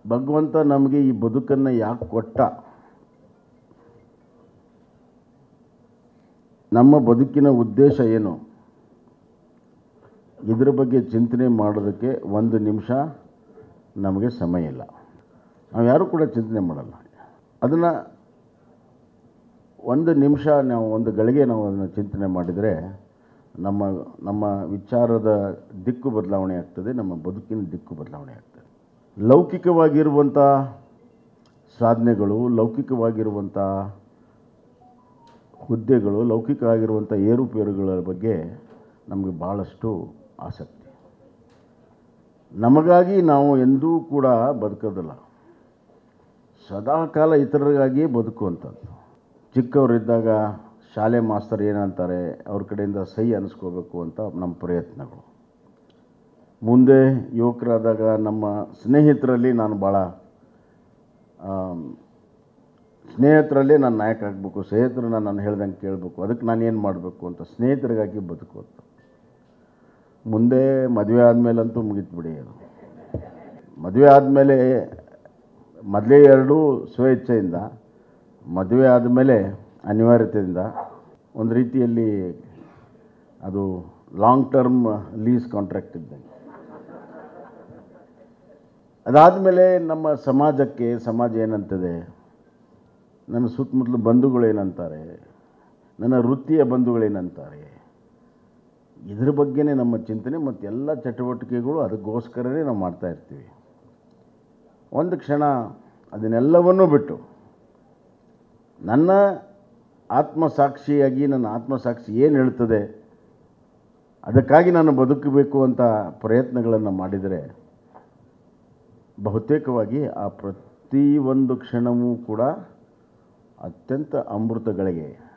ಭಗವಂತ ನಮಗೆ ಈ ಬದುಕನ್ನು ಯಾಕೆ ಕೊಟ್ಟ ನಮ್ಮ ಬದುಕಿನ ಉದ್ದೇಶ ಏನು ಇದರ ಬಗ್ಗೆ ಚಿಂತನೆ ಮಾಡೋದಕ್ಕೆ ಒಂದು ನಿಮಿಷ ನಮಗೆ ಸಮಯ ಇಲ್ಲ ನಾವು ಯಾರೂ ಕೂಡ ಚಿಂತನೆ ಮಾಡಲ್ಲ ಅದನ್ನು ಒಂದು ನಿಮಿಷ ನಾವು ಒಂದು ಗಳಿಗೆ ನಾವು ಅದನ್ನು ಚಿಂತನೆ ಮಾಡಿದರೆ ನಮ್ಮ ನಮ್ಮ ವಿಚಾರದ ದಿಕ್ಕು ಬದಲಾವಣೆ ಆಗ್ತದೆ ನಮ್ಮ ಬದುಕಿನ ದಿಕ್ಕು ಬದಲಾವಣೆ ಆಗ್ತದೆ ಲೌಕಿಕವಾಗಿರುವಂಥ ಸಾಧನೆಗಳು ಲೌಕಿಕವಾಗಿರುವಂಥ ಹುದ್ದೆಗಳು ಲೌಕಿಕ ಆಗಿರುವಂಥ ಏರುಪೇರುಗಳ ಬಗ್ಗೆ ನಮಗೆ ಭಾಳಷ್ಟು ಆಸಕ್ತಿ ನಮಗಾಗಿ ನಾವು ಎಂದೂ ಕೂಡ ಬದುಕೋದಿಲ್ಲ ಸದಾಕಾಲ ಇತರರಿಗಾಗಿಯೇ ಬದುಕುವಂಥದ್ದು ಚಿಕ್ಕವರಿದ್ದಾಗ ಶಾಲೆ ಮಾಸ್ತರ್ ಏನಂತಾರೆ ಅವ್ರ ಕಡೆಯಿಂದ ಸಹಿ ಅನ್ನಿಸ್ಕೋಬೇಕು ಅಂತ ನಮ್ಮ ಪ್ರಯತ್ನಗಳು ಮುಂದೆ ಯುವಕರಾದಾಗ ನಮ್ಮ ಸ್ನೇಹಿತರಲ್ಲಿ ನಾನು ಭಾಳ ಆಮ್, ಸ್ನೇಹಿತರಲ್ಲೇ ನಾನು ನಾಯಕ ಆಗಬೇಕು ಸ್ನೇಹಿತರನ್ನ ನಾನು ಹೇಳ್ದಂಗೆ ಕೇಳಬೇಕು ಅದಕ್ಕೆ ನಾನು ಏನು ಮಾಡಬೇಕು ಅಂತ ಸ್ನೇಹಿತರಿಗಾಗಿ ಬದುಕೋದು ಮುಂದೆ ಮದುವೆ ಆದಮೇಲಂತೂ ಮುಗೀತು ಬಿಡಿ ಅದು ಮದುವೆ ಆದಮೇಲೆ ಮೊದಲೇ ಎರಡೂ ಸ್ವೇಚ್ಛೆಯಿಂದ ಮದುವೆ ಆದಮೇಲೆ ಅನಿವಾರ್ಯತೆಯಿಂದ ಒಂದು ರೀತಿಯಲ್ಲಿ ಅದು ಲಾಂಗ್ ಟರ್ಮ್ ಲೀಸ್ ಕಾಂಟ್ರಾಕ್ಟ್ ಇದ್ದಂಗೆ ಅದಾದಮೇಲೆ ನಮ್ಮ ಸಮಾಜಕ್ಕೆ ಸಮಾಜ ಏನಂತದೆ ನನ್ನ ಸುತ್ತಮುತ್ತಲು ಬಂಧುಗಳೇನಂತಾರೆ ನನ್ನ ವೃತ್ತಿಯ ಬಂಧುಗಳೇನಂತಾರೆ ಇದ್ರ ಬಗ್ಗೆನೇ ನಮ್ಮ ಚಿಂತನೆ ಮತ್ತು ಎಲ್ಲ ಚಟುವಟಿಕೆಗಳು ಅದಕ್ಕೋಸ್ಕರನೇ ನಾವು ಮಾಡ್ತಾ ಇರ್ತೀವಿ ಒಂದು ಕ್ಷಣ ಅದನ್ನೆಲ್ಲವನ್ನೂ ಬಿಟ್ಟು ನನ್ನ ಆತ್ಮಸಾಕ್ಷಿಯಾಗಿ ನನ್ನ ಆತ್ಮಸಾಕ್ಷಿ ಏನು ಹೇಳ್ತದೆ ಅದಕ್ಕಾಗಿ ನಾನು ಬದುಕಬೇಕು ಅಂತ ಪ್ರಯತ್ನಗಳನ್ನು ಮಾಡಿದರೆ ಬಹುತೇಕವಾಗಿ ಆ ಪ್ರತಿ ಒಂದು ಕ್ಷಣವೂ ಕೂಡ ಅತ್ಯಂತ ಅಮೃತಗಳಿಗೆ